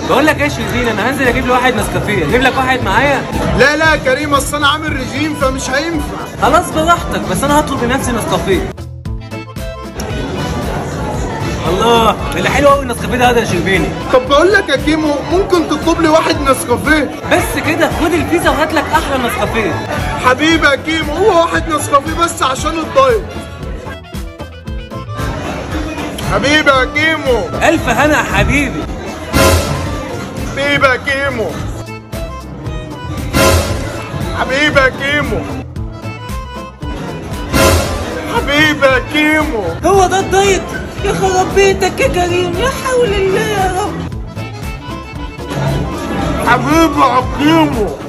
بقول لك ايه يا شيرين انا هنزل اجيب لي واحد نسكافيه اجيب لك واحد معايا لا لا يا كريم اصل انا عامل رجيم فمش هينفع خلاص براحتك بس انا هطلب لنفسي نسكافيه الله اللي حلو قوي النسكافيه ده يا شربيني طب بقول لك يا كيمو ممكن تطلب لي واحد نسكافيه بس كده خد الفيزا وهات لك احلى نسكافيه حبيبي يا كيمو هو واحد نسكافيه بس عشان الدايت حبيبي يا كيمو الف هنا يا حبيبي حبيبي يا كيمو حبيبي يا كيمو حبيبي يا كيمو هو ده الدايت يا خراب بيتك يا كريم يا حول الله يا رب حبيبي يا كيمو